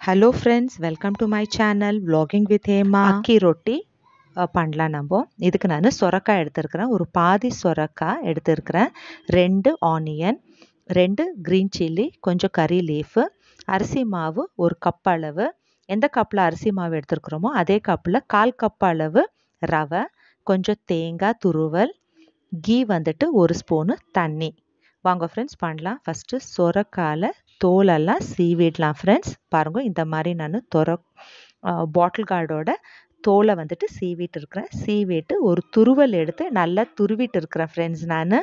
hello friends welcome to my channel vlogging with Hema akki roti அஹ், பண்ணலாம் நம்ம இதுக்கு நான் சொரக்காய் எடுத்திருக்கிறேன் ஒரு பாதி சொரக்காய் எடுத்திருக்கிறேன் ரெண்டு ஆனியன் ரெண்டு க்ரீன் சில்லி கொஞ்சம் கறி லீஃபு அரிசி மாவு ஒரு கப் அளவு எந்த கப்பில் அரிசி மாவு எடுத்துருக்குறோமோ அதே கப்பில் கால் கப் அளவு ரவை கொஞ்சம் தேங்காய் துருவல் கீ வந்துட்டு ஒரு ஸ்பூனு தண்ணி வாங்க ஃப்ரெண்ட்ஸ் பண்ணலாம் ஃபஸ்ட்டு சொரக்காயில் தோலெல்லாம் சீவிடலாம் ஃப்ரெண்ட்ஸ் பாருங்க இந்த மாதிரி நான் தொர பாட்டில் கார்டோட தோலை வந்துட்டு சீவிட்டு இருக்கிறேன் சீவிட்டு ஒரு துருவல் எடுத்து நல்லா துருவிட்டு இருக்கிறேன் ஃப்ரெண்ட்ஸ் நான்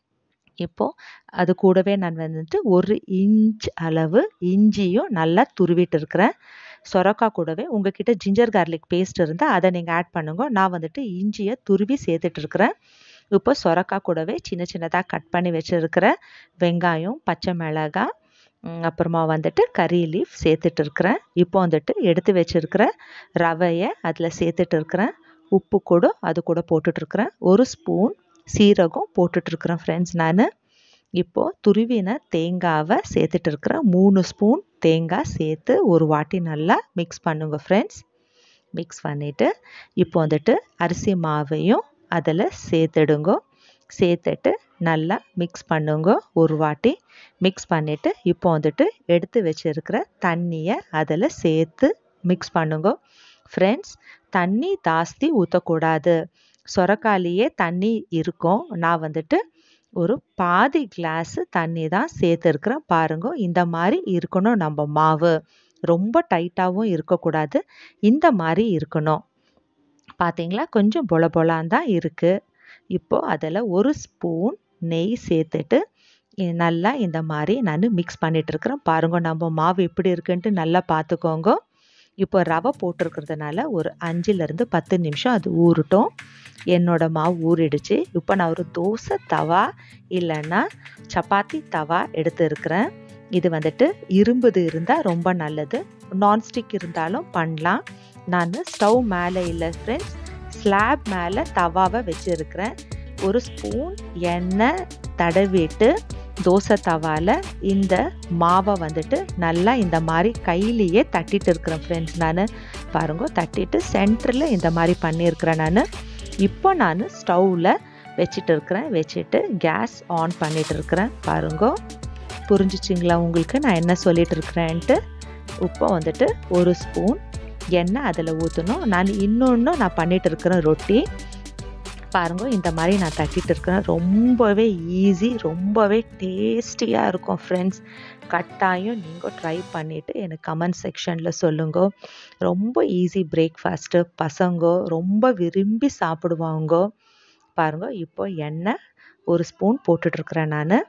இப்போது அது கூடவே நான் வந்துட்டு ஒரு இன்ச் அளவு இஞ்சியும் நல்லா துருவிட்டு இருக்கிறேன் சொரக்காய் கூடவே உங்ககிட்ட ஜிஞ்சர் கார்லிக் பேஸ்ட் இருந்தால் அதை நீங்கள் ஆட் பண்ணுங்க நான் வந்துட்டு இஞ்சியை துருவி சேர்த்துட்டு இருக்கிறேன் இப்போ சொரக்காய் கூடவே சின்ன சின்னதாக கட் பண்ணி வச்சுருக்கிற வெங்காயம் பச்சை மிளகாய் ம், அப்புறமா வந்துட்டு கறி லீஃப் சேர்த்துட்டு இருக்கிறேன் இப்போ வந்துட்டு எடுத்து வச்சிருக்கிற ரவையை அதில் சேர்த்துட்டு இருக்கிறேன் உப்பு கூட அது கூட போட்டுட்ருக்கிறேன் ஒரு ஸ்பூன் சீரகம் போட்டுட்ருக்கிறேன் ஃப்ரெண்ட்ஸ் நான் இப்போது துருவின தேங்காவை சேர்த்துட்டு இருக்கிறேன் மூணு ஸ்பூன் தேங்காய் சேர்த்து ஒரு வாட்டி நல்லா மிக்ஸ் பண்ணுங்க ஃப்ரெண்ட்ஸ் மிக்ஸ் பண்ணிவிட்டு இப்போ வந்துட்டு அரிசி மாவையும் அதில் சேர்த்துடுங்க சேர்த்துட்டு நல்லா மிக்ஸ் பண்ணுங்க ஒரு வாட்டி மிக்ஸ் பண்ணிவிட்டு இப்போ வந்துட்டு எடுத்து வச்சிருக்கிற தண்ணியை அதில் சேர்த்து மிக்ஸ் பண்ணுங்க ஃப்ரெண்ட்ஸ் தண்ணி ஜாஸ்தி ஊற்றக்கூடாது சொரக்காலியே தண்ணி இருக்கும் நான் வந்துட்டு ஒரு பாதி கிளாஸு தண்ணி தான் சேர்த்துருக்குறேன் பாருங்க இந்த மாதிரி இருக்கணும் நம்ம மாவு ரொம்ப டைட்டாகவும் இருக்கக்கூடாது இந்த மாதிரி இருக்கணும் பார்த்தீங்களா கொஞ்சம் பொல பொலான் தான் இருக்குது இப்போது அதில் ஒரு ஸ்பூன் நெய் சேர்த்துட்டு இ- நல்லா இந்த மாதிரி நான் மிக்ஸ் பண்ணிகிட்ருக்கிறேன் பாருங்க நம்ம மாவு எப்படி இருக்குன்ட்டு நல்லா பார்த்துக்கோங்க இப்போ ரவை போட்டிருக்கிறதுனால ஒரு அஞ்சுலேருந்து பத்து நிமிஷம் அது ஊறட்டும் என்னோட மாவு ஊறிடுச்சு இப்போ நான் ஒரு தோசை தவா இல்லைன்னா சப்பாத்தி தவா எடுத்துருக்கிறேன் இது வந்துட்டு இரும்புது இருந்தால் ரொம்ப நல்லது நான்ஸ்டிக் இருந்தாலும் பண்ணலாம் நான் ஸ்டவ் மேலே இல்லை ஃப்ரெண்ட்ஸ் ஸ்லாப் மேலே தவாவை வச்சுருக்கிறேன் ஒரு ஸ்பூன் எண்ணெய் தடவிட்டு தோசை தவால இந்த மாவை வந்துட்டு நல்லா இந்த மாதிரி கையிலேயே தட்டிட்டு இருக்கிறேன் ஃப்ரெண்ட்ஸ் நான் பாருங்க தட்டிட்டு சென்டரில் இந்த மாதிரி பண்ணியிருக்கிறேன் நான் இப்போ நான் ஸ்டவ்வில் வச்சுட்டு இருக்கிறேன் வச்சுட்டு கேஸ் ஆன் பண்ணிட்டு இருக்கிறேன் பாருங்க புரிஞ்சிச்சிங்களா உங்களுக்கு நான் என்ன சொல்லிட்டு இருக்கிறேன்ட்டு இப்போ வந்துட்டு ஒரு ஸ்பூன் எண்ணெய் அதில் ஊற்றணும் நான் இன்னொன்று நான் பண்ணிட்டு இருக்கிறேன் ரொட்டி பாருங்க இந்த மாதிரி நான் தட்டிட்டு இருக்கிறேன் ரொம்பவே ஈஸி ரொம்பவே டேஸ்டியாக இருக்கும் ஃப்ரெண்ட்ஸ் கட்டாயம் நீங்கள் ட்ரை பண்ணிவிட்டு எனக்கு கமெண்ட் செக்ஷனில் சொல்லுங்க ரொம்ப ஈஸி பிரேக்ஃபாஸ்ட்டு பசங்க ரொம்ப விரும்பி சாப்பிடுவாங்க பாருங்க இப்போ எண்ணெய் ஒரு ஸ்பூன் போட்டுட்ருக்கிறேன் நான்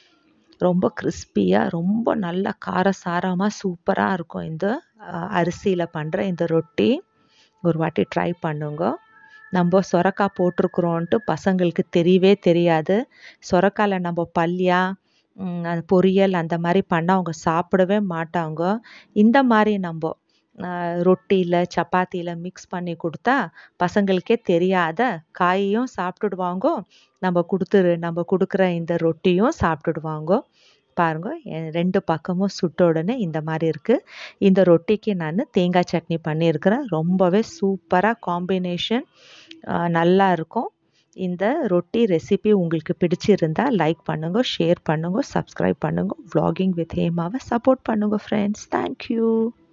ரொம்ப கிறிஸ்பியாக ரொம்ப நல்ல காரசாரமாக சூப்பராக இருக்கும் இந்த அரிசியில் பண்ணுற இந்த ரொட்டி ஒரு வாட்டி ட்ரை பண்ணுங்க நம்ம சொரக்காய் போட்டிருக்கிறோன்ட்டு பசங்களுக்கு தெரியவே தெரியாது சொரக்காயில் நம்ம பல்லியா ம், அது பொரியல் அந்த மாதிரி பண்ணால் அவங்க சாப்பிடவே மாட்டாங்க இந்த மாதிரி நம்ம ரொட்டியில் சப்பாத்தியில் மிக்ஸ் பண்ணி கொடுத்தா பசங்களுக்கே தெரியாத காயையும் சாப்பிட்டுடுவாங்க நம்ம கொடுத்துரு நம்ம கொடுக்குற இந்த ரொட்டியும் சாப்பிட்டுடுவாங்க பாருங்க எ- ரெண்டு பக்கமும் சுட்ட உடனே இந்த மாதிரி இருக்குது இந்த ரொட்டிக்கு நான் தேங்காய் சட்னி பண்ணியிருக்கிறேன் ரொம்பவே சூப்பராக காம்பினேஷன் நல்லா இருக்கும் இந்த ரொட்டி ரெசிபி உங்களுக்கு பிடிச்சிருந்தா லைக் பண்ணுங்க ஷேர் பண்ணுங்க சப்ஸ்கிரைப் பண்ணுங்க vlogging வித் ஹேமாவை சப்போர்ட் பண்ணுங்க ஃப்ரெண்ட்ஸ் தேங்க்யூ